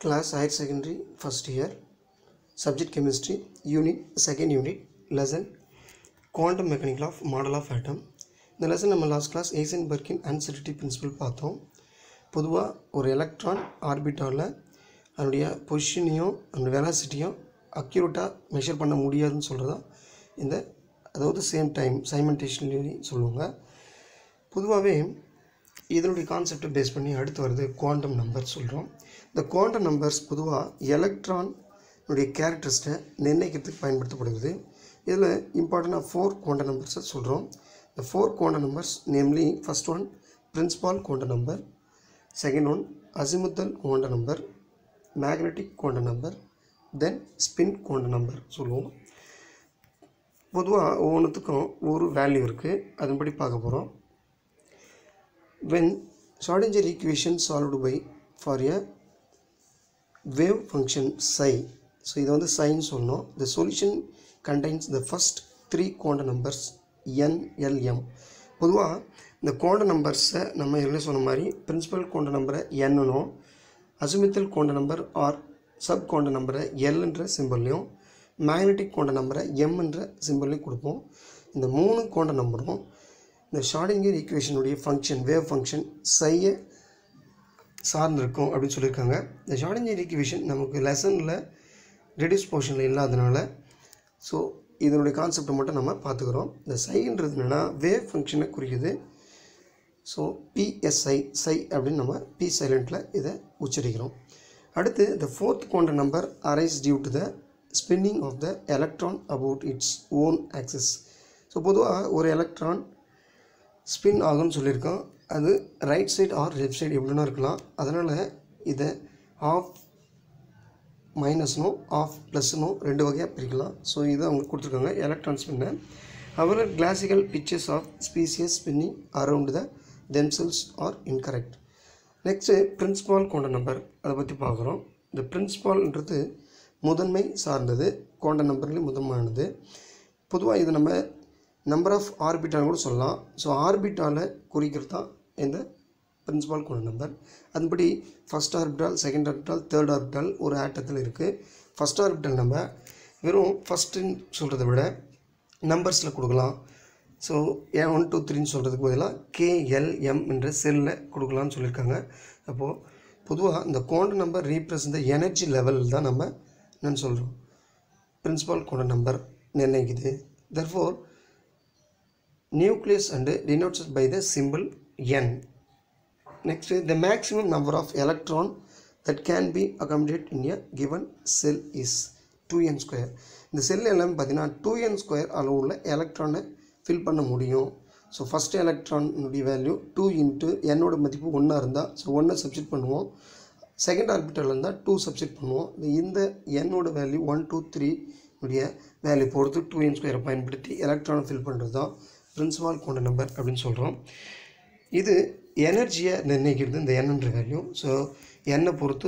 class higher secondary first year subject chemistry unit second unit lesson quantum mechanical of model of atom இந்த lesson நம்ம last class Heisenberg uncertainty principle பார்த்தோம் பொதுவாக ஒரு electron ஆர்பிட்டாலில் அதனுடைய பொசிஷனையும் அதனுடைய வெலாசிட்டியும் அக்யூரேட்டாக measure பண்ண முடியாதுன்னு சொல்கிறதா இந்த அதாவது சேம் டைம் சைமன்டேஷன்லி சொல்லுவாங்க பொதுவாகவே இதனுடைய கான்செப்டை பேஸ் பண்ணி அடுத்து வருது குவாண்டம் நம்பர் சொல்கிறோம் இந்த குவாண்டம் நம்பர்ஸ் பொதுவாக எலக்ட்ரானுடைய கேரக்டரிஸ்ட்டை நிர்ணயிக்கிறதுக்கு பயன்படுத்தப்படுகிறது இதில் இம்பார்ட்டண்டாக ஃபோர் குவாண்டம் நம்பர்ஸை சொல்கிறோம் இந்த four quantum numbers namely first one principal quantum number second one azimuthal quantum number magnetic quantum number then spin quantum number சொல்லுவோம் பொதுவாக ஒவ்வொன்றுத்துக்கும் ஒரு வேல்யூ இருக்குது அதன்படி பார்க்க போகிறோம் when Schrodinger equation solved by for a wave function psi so இதை வந்து சைன்னு சொல்லணும் the solution contains the first three quantum numbers n l m பொதுவாக இந்த குவாண்டம் நம்பர்ஸை நம்ம ஏற்கனவே சொன்ன மாதிரி பிரின்சிபல் குவாண்டம் நம்பரை என்னனும் azimuthal quantum number or sub quantum நம்பரை எல்ன்ற சிம்பிள்லையும் மேக்னெட்டிக் குவாண்டம் நம்பரை எம்ன்ற சிம்பிள்லையும் கொடுப்போம் இந்த மூணு குவாண்டம் நம்பரும் இந்த ஷார்டிங்கர் ஈக்குவேஷனுடைய ஃபங்க்ஷன் வேவ் ஃபங்க்ஷன் சையை சார்ந்திருக்கும் அப்படின்னு சொல்லியிருக்காங்க இந்த ஷார்டிங்கர் ஈக்குவேஷன் நமக்கு லெசனில் ரெடியூஸ் போர்ஷனில் இல்லாதனால ஸோ இதனுடைய கான்செப்டை மட்டும் நம்ம பார்த்துக்கிறோம் இந்த சைன்றது என்னென்னா வேவ் ஃபங்க்ஷனை குறிக்குது ஸோ பிஎஸ்ஐ சை அப்படின்னு நம்ம பி சைலண்ட்டில் இதை உச்சரிக்கிறோம் அடுத்து the fourth quantum number arises due to the spinning of the electron about its own axis so பொதுவாக ஒரு எலக்ட்ரான் ஸ்பின் ஆகும்னு சொல்லியிருக்கோம் அது right side or left side எப்படின்னா இருக்கலாம் அதனால் இதை ஆஃப் மைனஸ்னும் ஆஃப் ப்ளஸ்னும் ரெண்டு வகையாக பிரிக்கலாம் ஸோ இதை அவங்க கொடுத்துருக்காங்க எலக்ட்ரான் ஸ்பின்னை அவர் classical pictures of species spinning around the themselves are incorrect next principal quantum number அதை பற்றி பார்க்குறோம் இந்த பிரின்சிபால்ன்றது முதன்மை சார்ந்தது கோண்ட நம்பர்லேயும் முதன்மையானது பொதுவாக இது நம்ம நம்பர் ஆஃப் ஆர்பிட்டால் கூட சொல்லலாம் ஸோ ஆர்பிட்டாலை குறிக்கிறது தான் இந்த பிரின்சிபால் கொண்ட நம்பர் அதன்படி first orbital second orbital third orbital ஒரு ஆட்டத்தில் இருக்குது ஃபஸ்ட் ஆர்பிட்டால் நம்ம வெறும் ஃபஸ்ட்டுன்னு சொல்கிறத விட நம்பர்ஸில் கொடுக்கலாம் ஸோ ஏ ஒன் டூ த்ரீன்னு சொல்கிறதுக்கு பதிலாக கேஎல்எம் என்ற செல்லில் கொடுக்கலாம்னு சொல்லியிருக்காங்க அப்போது பொதுவாக இந்த quantum number represent energy level தான் நம்ம என்னென்னு சொல்கிறோம் பிரின்சிபால் கோண்ட நம்பர் நிர்ணயிக்குது therefore nucleus and denoted by the symbol n next the maximum number of electron that can be accommodated in a given cell is 2n square இந்த செல் எல்லாமே பார்த்தீங்கன்னா two N square அளவுள்ள எலக்ட்ரானை fill பண்ண முடியும் so first எலக்ட்ரானுடைய value two into என்னோட மதிப்பு ஒன்றா இருந்தால் ஸோ ஒன்றை சப்ஸ்டிட் பண்ணுவோம் செகண்ட் ஆர்பிட்டல் இருந்தால் டூ சப்ஸ்டிட் பண்ணுவோம் இந்த என்னோட வேல்யூ ஒன் டூ த்ரீ உடைய வேல்யூ பொறுத்து டூ என் ஸ்கொயரை பயன்படுத்தி எலக்ட்ரானை ஃபில் பண்ணுறது தான் பிரின்சிபால் கொண்ட நம்பர் அப்படின்னு சொல்கிறோம் இது எனர்ஜியை நிர்ணயிக்கிறது இந்த எண்ணுன்ற வேல்யூ ஸோ எண்ணை பொறுத்து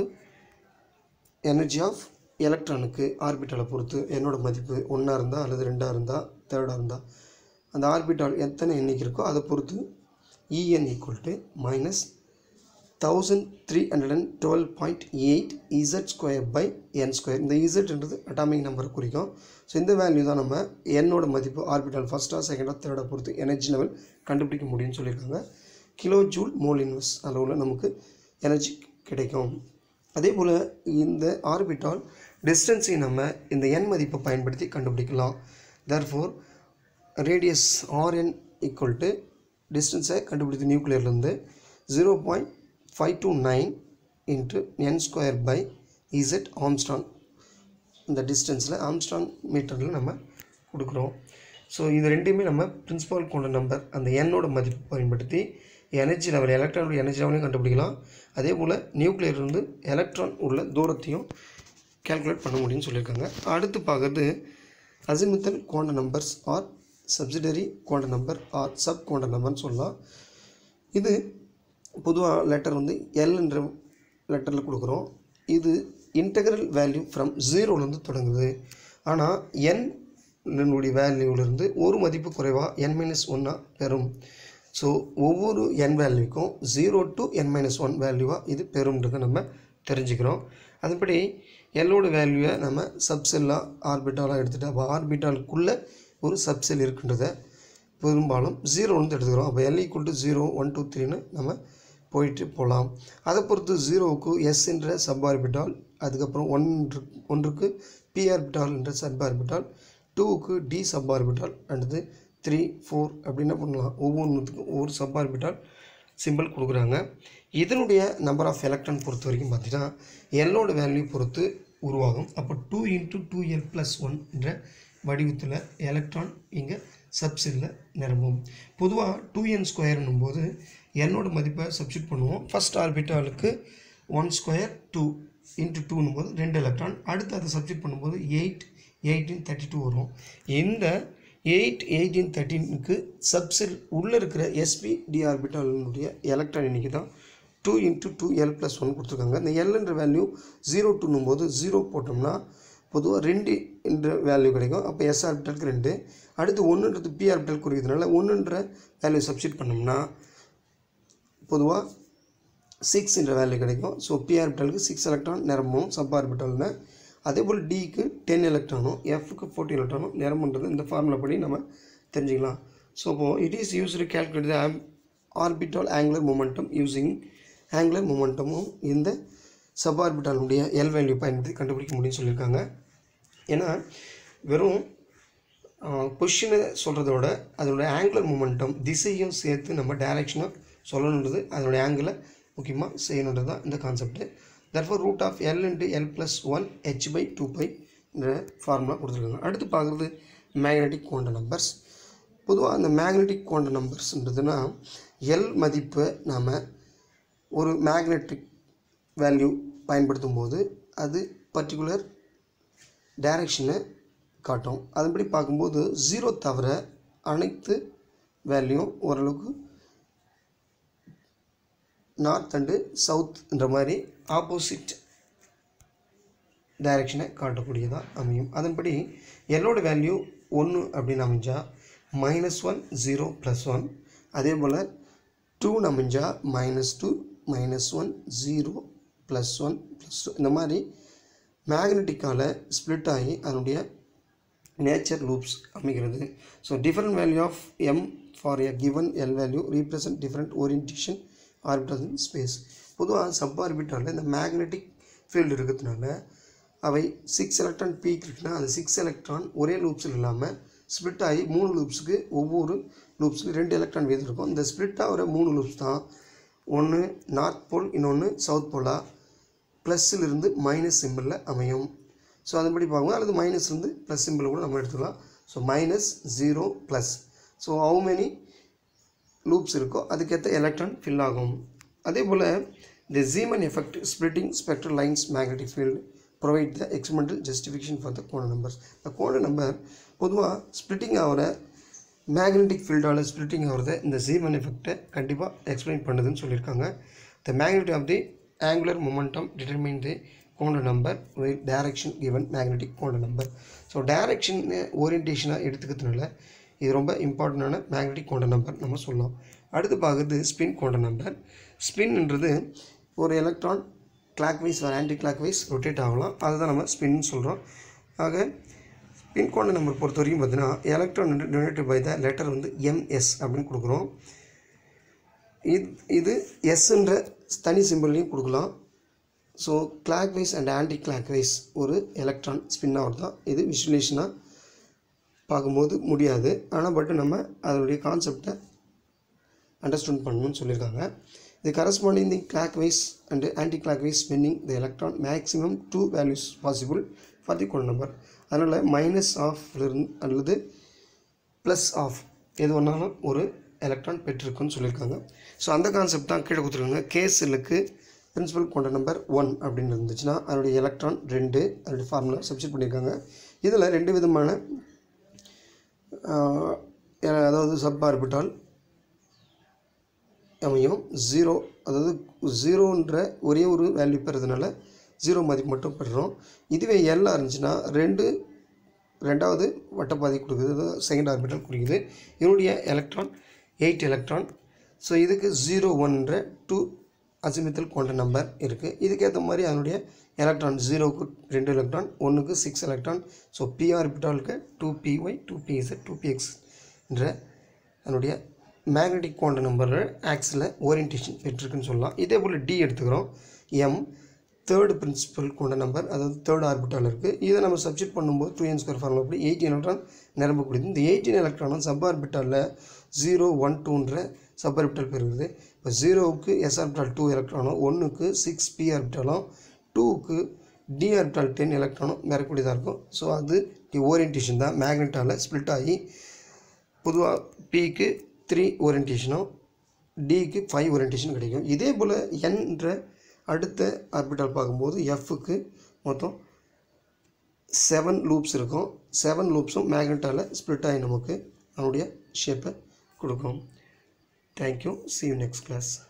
எனர்ஜி ஆஃப் எலக்ட்ரானுக்கு ஆர்பிட்டாலை பொறுத்து என்னோட மதிப்பு ஒன்றா இருந்தால் அல்லது ரெண்டாக இருந்தால் தேர்டாக இருந்தால் அந்த ஆர்பிட்டால் எத்தனை எண்ணிக்கை இருக்கோ அதை பொறுத்து E N equal to minus thousand three hundred and twelve point eight Z square by N square இந்த இசட்ன்றது அட்டாமிக் நம்பரை குறிக்கும் ஸோ இந்த வேல்யூ தான் நம்ம என்னோட மதிப்பு ஆர்பிட்டால் ஃபஸ்ட்டாக செகண்டாக தேர்டாக பொறுத்து எனர்ஜி லெவல் கண்டுபிடிக்க முடியும்னு சொல்லியிருக்காங்க கிலோ ஜூல் மோல் இன்வெஸ் அளவில் நமக்கு எனர்ஜி கிடைக்கும் அதே போல் இந்த ஆர்பிட்டால் டிஸ்டன்ஸை நம்ம இந்த எண் மதிப்பை பயன்படுத்தி கண்டுபிடிக்கலாம் therefore radius R N equal to டிஸ்டன்ஸை கண்டுபிடித்து நியூக்ளியர்லேருந்து zero point five two nine into N square by Z angstrom இந்த டிஸ்டன்ஸில் ஆம்ஸ்டாங் மீட்டரில் நம்ம கொடுக்குறோம் ஸோ இது ரெண்டையுமே நம்ம பிரின்சிபால் கொண்ட நம்பர் அந்த எண்ணோட மதிப்பு பயன்படுத்தி எனர்ஜி லெவல் எலக்ட்ரானோட எனர்ஜி லெவலையும் கண்டுபிடிக்கலாம் அதே போல் நியூக்ளியர்லேருந்து எலக்ட்ரான் உள்ள தூரத்தையும் கேல்குலேட் பண்ண முடியும்னு சொல்லியிருக்காங்க அடுத்து பார்க்குறது azimuthal quantum numbers or subsidiary quantum number or sub quantum நம்பர்னு சொல்லலாம் இது பொதுவாக லெட்டர் வந்து எல்ன்ற லெட்டரில் கொடுக்குறோம் இது இன்டெக்ரல் வேல்யூ ஃப்ரம் ஜீரோலேருந்து தொடங்குது ஆனால் என் என்னுடைய வேல்யூவிலிருந்து ஒரு மதிப்பு குறைவாக என் மைனஸ் ஒன்னாக பெறும் ஸோ ஒவ்வொரு என் வேல்யூக்கும் zero to N minus one வேல்யூவாக இது பெறும்ன்றதை நம்ம தெரிஞ்சுக்கிறோம் அதுபடி எல்லோட வேல்யூவை நம்ம சப்செல்லாக ஆர்பிட்டாலாக எடுத்துகிட்டு அப்போ ஆர்பிட்டாலுக்குள்ளே ஒரு சப்செல் இருக்குன்றத பெரும்பாலும் ஜீரோன்னு எடுத்துக்கிறோம் அப்போ L equal to zero one two த்ரீன்னு நம்ம போயிட்டு போகலாம் அதை பொறுத்து ஜீரோவுக்கு எஸ் என்ற சப் ஆர்பிட்டால் அதுக்கப்புறம் ஒன்று ஒன்றுக்கு பி ஆர்பிட்டால் என்ற சப் ஆர்பிட்டால் டூவுக்கு டி சப் ஆர்பிட்டால் அடுத்து த்ரீ ஃபோர் அப்படி என்ன பண்ணலாம் ஒவ்வொன்றுத்துக்கும் ஒவ்வொரு சப் ஆர்பிட்டால் சிம்பிள் கொடுக்குறாங்க இதனுடைய நம்பர் ஆஃப் எலக்ட்ரான் பொறுத்த வரைக்கும் பார்த்தீங்கன்னா எல்லோட வேல்யூ பொறுத்து உருவாகும் அப்போ two into two L plus one என்ற வடிவத்தில் எலக்ட்ரான் இங்கே சப்செல்லில் நிரம்பும் பொதுவாக டூ என் ஸ்கொயர்னும் போது என்னோட மதிப்பை சப்ஸ்டியூட் பண்ணுவோம் ஃபஸ்ட் ஆர்பிட்டாலுக்கு ஒன் ஸ்கொயர் டூ இன்ட்டு டூனும் போது ரெண்டு எலக்ட்ரான் அடுத்து அதை சப்ஸ்டியூட் பண்ணும்போது எயிட் எயிட்டீன் தேர்ட்டி டூ வரும் இந்த எயிட் எயிட்டீன் தேர்ட்டீனுக்கு சப்செல் உள்ளே இருக்கிற எஸ்பி டி ஆர்பிட்டாலினுடைய எலக்ட்ரான் எண்ணிக்கை தான் two into two L plus one கொடுத்துருக்காங்க இந்த எல்ன்ற வேல்யூ ஜீரோ டூனும் போது ஜீரோ போட்டோம்னா பொதுவாக ரெண்டு என்ற வேல்யூ கிடைக்கும் அப்போ எஸ் ஆர்பிட்டலுக்கு ரெண்டு அடுத்து ஒன்றுன்றது பி ஆர்பிட்டல் குறிக்கிறதுனால ஒன்றுன்ற வேல்யூ சப்ஸ்டியூட் பண்ணோம்னா பொதுவாக சிக்ஸ் என்ற வேல்யூ கிடைக்கும் ஸோ பி ஆர்பிட்டலுக்கு சிக்ஸ் எலக்ட்ரான் நிரம்பும் சப் ஆர்பிட்டலில் அதே போல் டிக்கு டென் எலக்ட்ரானும் எஃப்க்கு ஃபோர்ட்டி எலக்ட்ரானும் நிரம்புன்றது இந்த ஃபார்முலா படி நம்ம தெரிஞ்சுக்கலாம் ஸோ இப்போது it is used calculate the orbital angular momentum using angular மூமெண்டமும் இந்த சப் ஆர்பிட்டாலுடைய எல் வேல்யூ பயன்படுத்தி கண்டுபிடிக்க முடியும்னு சொல்லியிருக்காங்க ஏன்னா வெறும் பொசிஷனை சொல்கிறதோட அதனுடைய ஆங்குலர் மூமெண்டம் திசையும் சேர்த்து நம்ம டைரெக்ஷனாக சொல்லணுன்றது அதனுடைய ஆங்கிளை முக்கியமாக செய்யணுன்றது தான் இந்த concept therefore root of L into L plus one H by two pi என்ற ஃபார்முலா கொடுத்துருக்காங்க அடுத்து பார்க்குறது மேக்னெட்டிக் குவாண்ட நம்பர்ஸ் பொதுவாக அந்த மேக்னெட்டிக் குவாண்ட நம்பர்ஸ்ன்றதுன்னா எல் மதிப்பை நாம் ஒரு மேக்னெட்டிக் வேல்யூ பயன்படுத்தும் போது அது பர்டிகுலர் டைரக்ஷனை காட்டும் அதன்படி பார்க்கும்போது ஜீரோ தவிர அனைத்து வேல்யூம் ஓரளவுக்கு நார்த் அண்டு சவுத்ன்ற மாதிரி ஆப்போசிட் டைரக்ஷனை காட்டக்கூடியதாக அமையும் அதன்படி எல்லோட வேல்யூ ஒன்று அப்படின்னு அமைஞ்சால் minus one zero plus one அதே போல் டூன்னு அமைஞ்சால் minus two minus one zero plus one plus two இந்த மாதிரி மேக்னெட்டிக்கால் ஸ்ப்ளிட் ஆகி அதனுடைய நேச்சர் லூப்ஸ் அமைகிறது so different value of M for a given L value represent different orientation orbital in space பொதுவாக சப் ஆர்பிட்டாலில் இந்த மேக்னெட்டிக் ஃபீல்டு இருக்கிறதுனால அவை சிக்ஸ் எலக்ட்ரான் பீக் இருக்குன்னா அந்த சிக்ஸ் எலக்ட்ரான் ஒரே லூப்ஸில் இல்லாமல் ஸ்ப்ளிட் ஆகி மூணு லூப்ஸுக்கு ஒவ்வொரு லூப்ஸுக்கு ரெண்டு எலக்ட்ரான் வீதம் இருக்கும் இந்த ஸ்ப்ளிட் ஆகிற மூணு லூப்ஸ் தான் ஒன்று நார்த் போல் இன்னொன்று சவுத் போலாக ப்ளஸ்ஸிலிருந்து மைனஸ் சிம்பிளில் அமையும் ஸோ அதன்படி பார்க்கும்போது அல்லது மைனஸ்லேருந்து ப்ளஸ் சிம்பிள் கூட நம்ம எடுத்துக்கலாம் so minus zero plus so how many loops இருக்கோ அதுக்கேற்ற எலக்ட்ரான் ஃபில் ஆகும் அதே போல் the Zeeman effect splitting spectral lines magnetic field provide the experimental justification for the quantum numbers இந்த கோண நம்பர் பொதுவாக ஸ்ப்ளிட்டிங் ஆகிற மேக்னெட்டிக் ஃபீல்டால் ஸ்ப்ளிட்டிங் ஆகிறத இந்த ஜீமன் எஃபெக்டை கண்டிப்பாக எக்ஸ்பிளைன் பண்ணுதுன்னு சொல்லியிருக்காங்க the magnet of the angular momentum determine the quantum number with direction given magnetic quantum number so direction ஓரியன்டேஷனாக எடுத்துக்கிறதுனால இது ரொம்ப இம்பார்ட்டண்டான மேக்னெட்டிக் கோண்ட நம்பர் நம்ம சொல்லலாம் அடுத்து பார்க்குறது ஸ்பின் கோண்ட நம்பர் ஸ்பின்ன்றது ஒரு எலக்ட்ரான் கிளாக் வைஸ் ஒரு ஆன்டி கிளாக் வைஸ் ரொட்டேட் ஆகலாம் அதுதான் நம்ம ஸ்பின் சொல்கிறோம் ஆக ஸ்பின் கோண்ட நம்பர் பொறுத்த வரைக்கும் பார்த்தீங்கன்னா electron donated by the letter வந்து எம்எஸ் அப்படின்னு கொடுக்குறோம் இது இது எஸ்ன்ற தனி சிம்பிள்லையும் கொடுக்கலாம் so clockwise and clock wise ஒரு எலக்ட்ரான் ஸ்பின் ஆகிறது தான் இது விஷுவலேஷனாக பார்க்கும்போது முடியாது ஆனால் பட் நம்ம அதனுடைய கான்செப்டை அண்டர்ஸ்டாண்ட் பண்ணணும்னு சொல்லியிருக்காங்க இது corresponding the clockwise and anticlockwise spinning the electron maximum two values possible for the quantum number அதனால் மைனஸ் ஆஃப்லேருந்து அல்லது ப்ளஸ் ஆஃப் எது வேணாலும் ஒரு எலக்ட்ரான் பெற்றிருக்குன்னு சொல்லியிருக்காங்க ஸோ அந்த கான்செப்ட் தான் கீழே கொடுத்துருக்காங்க கே செல்லுக்கு பிரின்சிபல் கொண்ட நம்பர் ஒன் அப்படின்னு இருந்துச்சுன்னா அதனுடைய எலக்ட்ரான் ரெண்டு அதனுடைய ஃபார்முலா சப்ஸ்டிட் பண்ணியிருக்காங்க இதில் ரெண்டு விதமான ஆஹ், அதாவது சப் ஆர்பிட்டால் அமையும் ஜீரோ அதாவது ஜீரோன்ற ஒரே ஒரு வேல்யூ பெறதுனால ஜீரோ மதிப்பு மட்டும் பெறுறோம் இதுவே எல்லாம் இருந்துச்சுன்னா ரெண்டு ரெண்டாவது வட்டப்பாதை கொடுக்குது அதாவது செகண்ட் ஆர்பிட்டல் குறிக்குது இதனுடைய எலக்ட்ரான் எயிட் எலக்ட்ரான் ஸோ இதுக்கு ஜீரோ ஒன்ற டூ அசிமித்தல் கொண்ட நம்பர் இருக்குது இதுக்கேற்ற மாதிரி அதனுடைய எலக்ட்ரான் ஜீரோவுக்கு ரெண்டு எலக்ட்ரான் ஒன்றுக்கு சிக்ஸ் எலக்ட்ரான் ஸோ பி ஆர்பிட்டாலுக்கு two P Y two P Z two P X என்ற அதனுடைய மேக்னெட்டிக் குவாண்ட நம்பர் ஆக்ஸில் ஓரியன்டேஷன் பெற்றிருக்குன்னு சொல்லலாம் இதே போல் டி எடுத்துக்கிறோம் M third principal quantum number அதாவது தேர்ட் ஆர்பிட்டால் இருக்குது இதை நம்ம சப்ஜெக்ட் பண்ணும்போது டூ என் ஸ்கொயர் ஃபார்முலா அப்படி எயிட்டீன் எலக்ட்ரான் நிரம்பக்கூடியது இந்த எயிட்டீன் எலக்ட்ரானும் சப் ஆர்பிட்டாலில் ஜீரோ ஒன் டூன்ற சப் ஆர்பிட்டால் பெறுகிறது இப்போ ஜீரோவுக்கு எஸ் ஆர்பிட்டால் டூ எலக்ட்ரானும் ஒன்றுக்கு சிக்ஸ் பி ஆர்பிட்டாலும் டூவுக்கு டி ஆர்பிட்டால் டென் எலக்ட்ரானும் பெறக்கூடியதாக இருக்கும் ஸோ அது ஓரியன்டேஷன் தான் மேக்னெட்டால் ஸ்ப்ளிட் ஆகி பொதுவாக பிக்கு த்ரீ ஓரியன்டேஷனும் டிக்கு ஃபைவ் ஓரியன்டேஷன் கிடைக்கும் இதே போல் என்ற அடுத்த ஆர்பிட்டால் பார்க்கும்போது எஃப்க்கு மொத்தம் செவன் லூப்ஸ் இருக்கும் செவன் லூப்ஸும் மேக்னெட்டால் ஸ்ப்ளிட் ஆகி நமக்கு அதனுடைய ஷேப்பை கொடுக்கும் thank you see you next class